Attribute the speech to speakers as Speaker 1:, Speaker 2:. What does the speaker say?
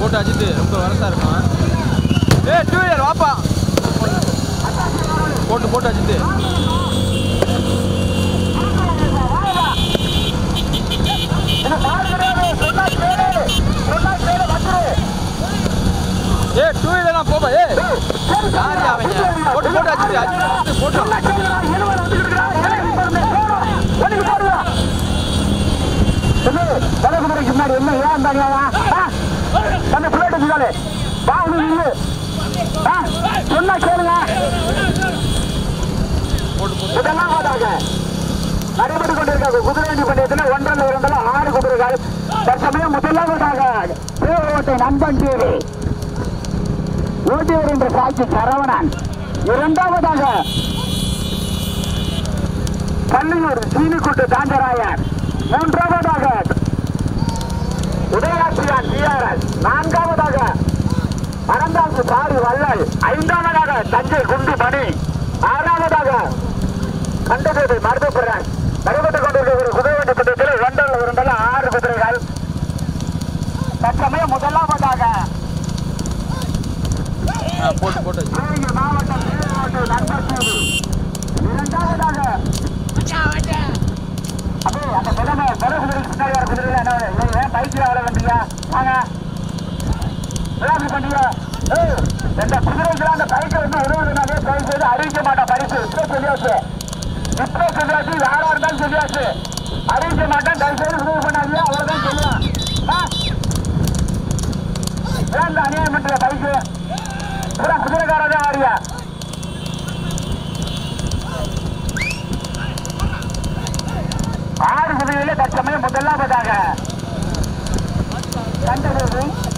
Speaker 1: போட்டு அஜித்து ரொம்ப வரசா இருக்கும் ஏ டூ வீலர் வாப்பா போட்டு போட்டு அஜித்து ஏ டூ வீலர் நான் போப்பா ஏ யாரு அவங்க போட்டு போட்டு அஜித்து அஜித்து போட்டு
Speaker 2: தலைமுறைக்கு முன்னாடி என்ன ஏன் இருந்தாங்க தன்னை பிள்ளைட்டு வச்சுக்காலே வா உனக்கு நில்லு ஆ, சொன்னா கேளுங்க இதெல்லாம் மாட்டாங்க நடைபெற்று கொண்டிருக்க குதிரைவண்டி பந்தயத்தில் ஒன்றரை இரண்டல ஆறு குதிரைகள் தற்சமயம் முதலாவதாக தேவகோட்டை நண்பன் டிவி ஓட்டி வருகின்ற சாட்சி சரவணன் இரண்டாவதாக பள்ளியூர் சீனிக்குட்டு தாண்டராயன் மூன்றாவதாக உதயாசியான் டிஆர்எஸ் நான்காவதாக அனந்தாசு சாரி வள்ளல் ஐந்தாவதாக தஞ்சை குண்டு மணி ஆறாவதாக கண்டபோது மருதப்புறன் நடைபெற்றுக் கொண்டிருக்கிற குதிரைவண்டி பந்தயத்தில் ஒன்றரை இரண்டல ஆறு குதிரைகள் தற்சமயம் முதலாவதாக
Speaker 1: ஆ, போட்டு போட்டு அஜித்து.
Speaker 2: சிவகங்கை மாவட்டம் தேவகோட்டை நண்பர் இரண்டாவதாக அப்படியே அந்த நிலைமை பிறகு பின்னாடி வர குதிரையில என்ன ஏன் ஏன் பைக்கில் வர வந்தீங்க வாங்க விளையாட்டு பண்ணீங்க ஏய் இந்த குதிரைக்கு அந்த பைக்கை வந்து உதவுனாலே தயவு செய்து அறிவிக்க மாட்டேன் பரிசு இப்போ சொல்லியாச்சு இப்போ சொல்லியாச்சு யாரா இருந்தாலும் சொல்லியாச்சு அறிவிக்க மாட்டேன் தயவு செய்து உதவி பண்ணாதீங்க அவ்வளவுதான் சொல்லுவேன் ஆ? ஏன் இந்த அநியாயம் பண்ற பைக்கு பூரா குதிரைக்காரதான் வாரியா ஆறு குதிரையிலே தற்சமயம் முதலாவதாக கண்டபோது